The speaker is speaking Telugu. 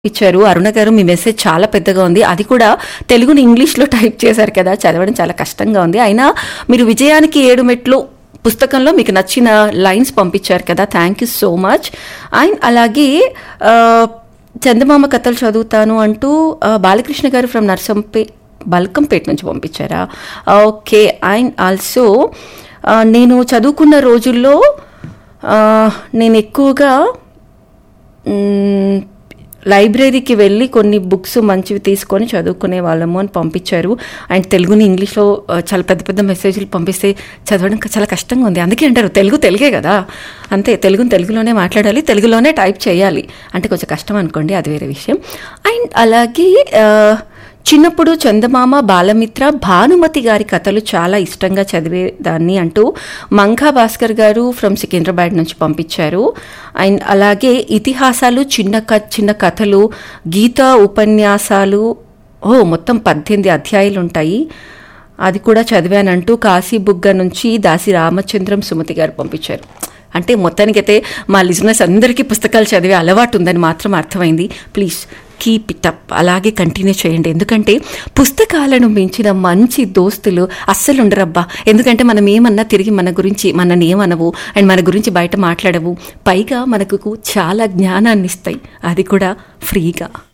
ఇచ్చారు అరుణ గారు మీ మెసేజ్ చాలా పెద్దగా ఉంది అది కూడా తెలుగుని ఇంగ్లీష్లో టైప్ చేశారు కదా చదవడం చాలా కష్టంగా ఉంది అయినా మీరు విజయానికి ఏడు మెట్లు పుస్తకంలో మీకు నచ్చిన లైన్స్ పంపించారు కదా thank you so much and అలాగే ఆ, చందమామ కథలు చదువుతాను అంటూ ఆ, బాలకృష్ణ గారు ఫ్రమ్ నర్సంపే బల్కంపేట నుంచి పంపించారా ఓకే అండ్ ఆల్సో నేను చదువుకున్న రోజుల్లో ఆ, నేను ఎక్కువగా మ్మ్, లైబ్రరీకి వెళ్ళి కొన్ని బుక్స్ మంచివి తీసుకొని చదువుకునే వాళ్ళము అని పంపించారు అండ్ తెలుగుని ఇంగ్లీష్లో ఆ, చాలా పెద్ద పెద్ద మెసేజ్లు పంపిస్తే చదవడం క- చాలా కష్టంగా ఉంది అందుకే అంటారు తెలుగు తెలుగే కదా అంతే తెలుగుని తెలుగులోనే మాట్లాడాలి తెలుగులోనే టైప్ చేయాలి అంటే కొంచెం కష్టం అనుకోండి అది వేరే విషయం అండ్ అలాగే ఆ, చిన్నప్పుడు చందమామ బాలమిత్ర భానుమతి గారి కథలు చాలా ఇష్టంగా చదివేదాన్ని అంటూ మంఘా భాస్కర్ గారు ఫ్రమ్ సికింద్రాబాద్ నుంచి పంపించారు అండ్ అలాగే ఇతిహాసాలు చిన్న క చిన్న కథలు గీతా ఉపన్యాసాలు ఓ మొత్తం పద్దెనిమిది అధ్యాయులు ఉంటాయి అది కూడా చదివానంటూ కాశీబుగ్గ నుంచి దాసి రామచంద్రం సుమతి గారు పంపించారు అంటే మొత్తానికైతే మా లిజినెస్ అందరికీ పుస్తకాలు చదివే అలవాటు ఉందని మాత్రం అర్థమైంది ప్లీజ్ కీప్ ఇట్ అప్ అలాగే కంటిన్యూ చేయండి ఎందుకంటే పుస్తకాలను మించిన మంచి దోస్తులు అస్సలు ఉండరబ్బా ఎందుకంటే మనం ఏమన్నా తిరిగి మన గురించి మనని ఏమనవు అండ్ మన గురించి బయట మాట్లాడవు పైగా మనకు చాలా జ్ఞానాన్ని ఇస్తాయి అది కూడా ఫ్రీగా